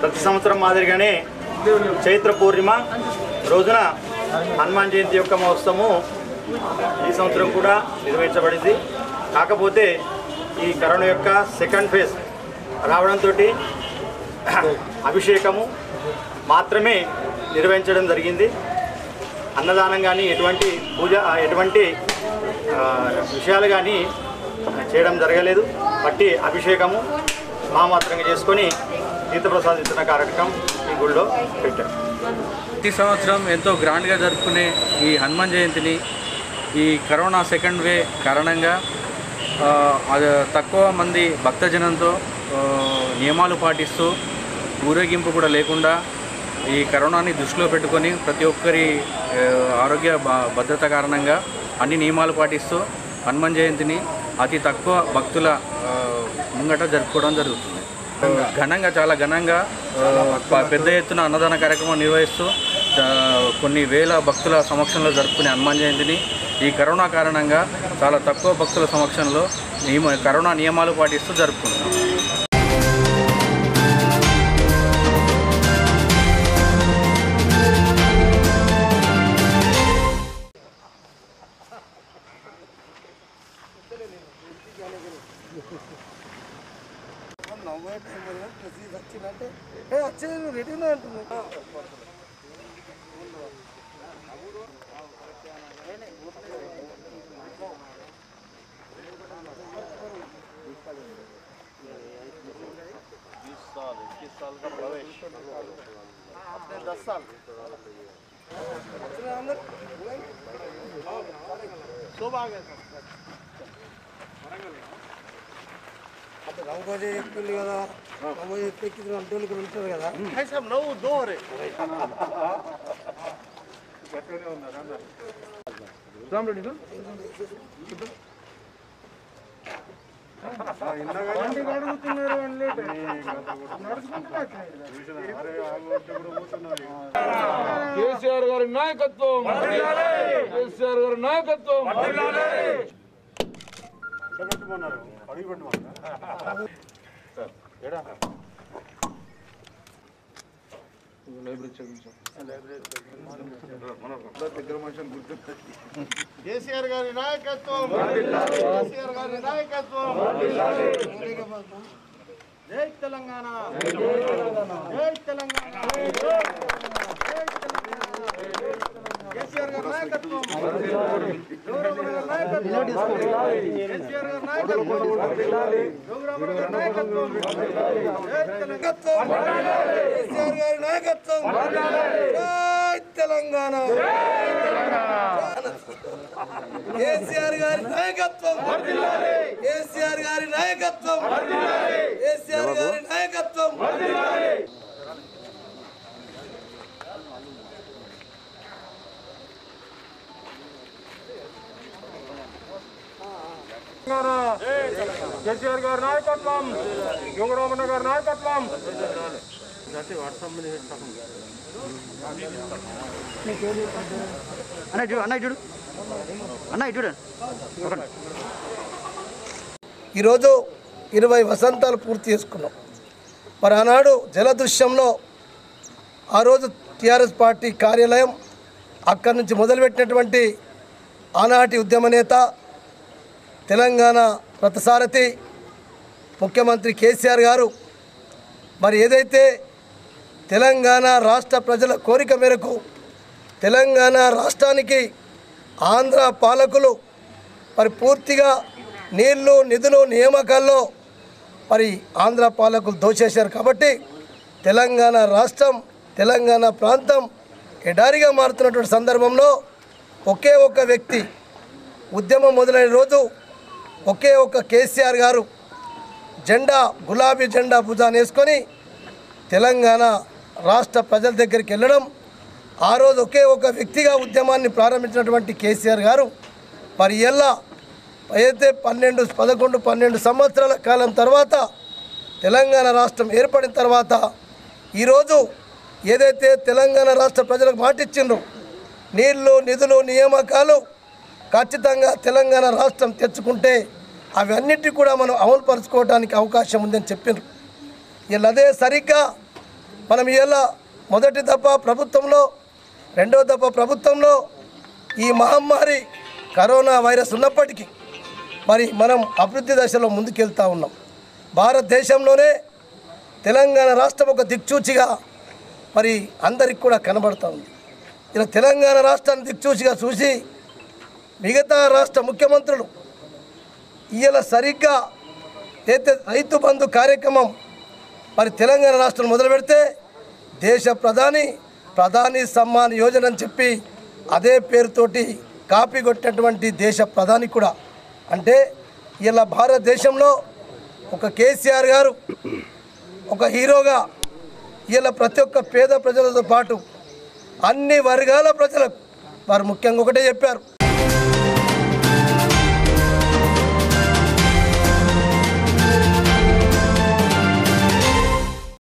ప్రతి సంవత్సరం మాదిరిగానే చైత్ర పూర్ణిమ రోజున హనుమాన్ జయంతి యొక్క మహోత్సవము ఈ సంవత్సరం కూడా నిర్వహించబడింది కాకపోతే ఈ కరోనా యొక్క సెకండ్ ఫేజ్ రావడంతో అభిషేకము మాత్రమే నిర్వహించడం జరిగింది అన్నదానం కానీ ఎటువంటి పూజ ఎటువంటి ఆ, విషయాలు కానీ చేయడం జరగలేదు బట్టి అభిషేకము మామాత్రంగా చేసుకొని తీర్థప్రసాదం ఇస్తున్న కార్యక్రమం ఈ గుళ్ళో పెట్టారు ప్రతి సంవత్సరం ఎంతో గ్రాండ్గా జరుపుకునే ఈ హనుమాన్ జయంతిని ఈ కరోనా సెకండ్ వే కారణంగా ఆ, అది తక్కువ మంది భక్తజనంతో ఆ, నియమాలు పాటిస్తూ ఊరేగింపు కూడా లేకుండా ఈ కరోనాని దృష్టిలో పెట్టుకొని ప్రతి ఒక్కరి ఆ, ఆరోగ్య భ- భద్రత కారణంగా అన్ని నియమాలు పాటిస్తూ హనుమాన్ జయంతిని అతి తక్కువ భక్తుల ఆ, ముంగట జరుపుకోవడం జరుగుతుంది ఘనంగా చాలా ఘనంగా ఆ, ప- పెద్ద ఎత్తున అన్నదాన కార్యక్రమం నిర్వహిస్తూ చా- కొన్ని వేల భక్తుల సమక్షంలో జరుపుకునే హనుమాన్ జయంతిని ఈ కరోనా కారణంగా చాలా తక్కువ భక్తుల సమక్షంలో నియమ కరోనా నియమాలు పాటిస్తూ జరుపుకుంటున్నాం రంగోజీ చెప్పింది కదా రంగోజీ చెప్పి అంటోళ్ళు ఇక్కడ ఉంటారు కదా కేసీఆర్ గారి నాయకత్వం కేసీఆర్ గారి నాయకత్వం కేసీఆర్ గారి నాయకత్వం కేసీఆర్ గారి నాయకత్వం జై తెలంగాణ జై తెలంగాణ కేసీఆర్ గారి నాయకత్వం జోగురామయ్య గారి నాయకత్వం కేసీఆర్ గారి నాయకత్వం జోగురామయ్య గారి నాయకత్వం జై తెలంగాణ కేసీఆర్ గారి నాయకత్వం జై తెలంగాణ కేసీఆర్ గారి నాయకత్వం కేసీఆర్ గారి నాయకత్వం కేసీఆర్ గారి నాయకత్వం కేసీఆర్ గారి నాయకత్వం యోగరామన్న గారి నాయకత్వం అన్న చూడు అన్న చూడు అన్న చూడు ఈరోజు ఇరవై వసంతాలు పూర్తి చేసుకున్నాం మరి ఆనాడు జలదృశ్యంలో ఆ రోజు టీఆర్ఎస్ పార్టీ కార్యాలయం అక్కడి నుంచి మొదలుపెట్టినటువంటి ఆనాటి ఉద్యమ నేత తెలంగాణ రథసారథి ముఖ్యమంత్రి కేసీఆర్ గారు మరి ఏదైతే తెలంగాణ రాష్ట్ర ప్రజల కోరిక మేరకు తెలంగాణ రాష్ట్రానికి ఆంధ్ర పాలకులు మరి పూర్తిగా నీళ్లు నిధులు నియామకాల్లో మరి ఆంధ్ర పాలకులు దోచేశారు కాబట్టి తెలంగాణ రాష్ట్రం తెలంగాణ ప్రాంతం ఎడారిగా మారుతున్నటువంటి సందర్భంలో ఒకే ఒక వ్యక్తి ఉద్యమం మొదలైన రోజు ఒకే ఒక కేసీఆర్ గారు జెండా గులాబీ జెండా భుజాన్ని వేసుకొని తెలంగాణ రాష్ట్ర ప్రజల దగ్గరికి వెళ్ళడం ఆ రోజు ఒకే ఒక వ్యక్తిగా ఉద్యమాన్ని ప్రారంభించినటువంటి కేసీఆర్ గారు మరి ఎలా అయితే పన్నెండు పదకొండు పన్నెండు సంవత్సరాల కాలం తర్వాత తెలంగాణ రాష్ట్రం ఏర్పడిన తర్వాత ఈరోజు ఏదైతే తెలంగాణ రాష్ట్ర ప్రజలకు మాటిచ్చిండ్రో నీళ్లు నిధులు నియామకాలు ఖచ్చితంగా తెలంగాణ రాష్ట్రం తెచ్చుకుంటే అవన్నిటి కూడా మనం అమలు పరుచుకోవడానికి అవకాశం ఉందని చెప్పిండ్రు వీళ్ళు అదే సరిగ్గా మనం ఇలా మొదటి దఫ ప్రభుత్వంలో రెండో దఫ ప్రభుత్వంలో ఈ మహమ్మారి కరోనా వైరస్ ఉన్నప్పటికీ మరి మనం అభివృద్ధి దశలో ముందుకెళ్తా ఉన్నాం భారతదేశంలోనే తెలంగాణ రాష్ట్రం ఒక దిక్చూచిగా మరి అందరికి కూడా కనబడుతూ ఉంది ఇలా తెలంగాణ రాష్ట్రాన్ని దిక్చూచిగా చూసి మిగతా రాష్ట్ర ముఖ్యమంత్రులు ఇవాళ సరిగ్గా అయితే రైతు బంధు కార్యక్రమం మరి తెలంగాణ రాష్ట్రం మొదలు పెడితే దేశ ప్రధాని ప్రధాని సమ్మాన్ యోజన అని చెప్పి అదే పేరుతోటి కాపీ కొట్టినటువంటి దేశ ప్రధాని కూడా అంటే ఇలా భారతదేశంలో ఒక కేసీఆర్ గారు ఒక హీరోగా ఇలా ప్రతి ఒక్క పేద ప్రజలతో పాటు అన్ని వర్గాల ప్రజలకు వారు ముఖ్యంగా ఒకటే చెప్పారు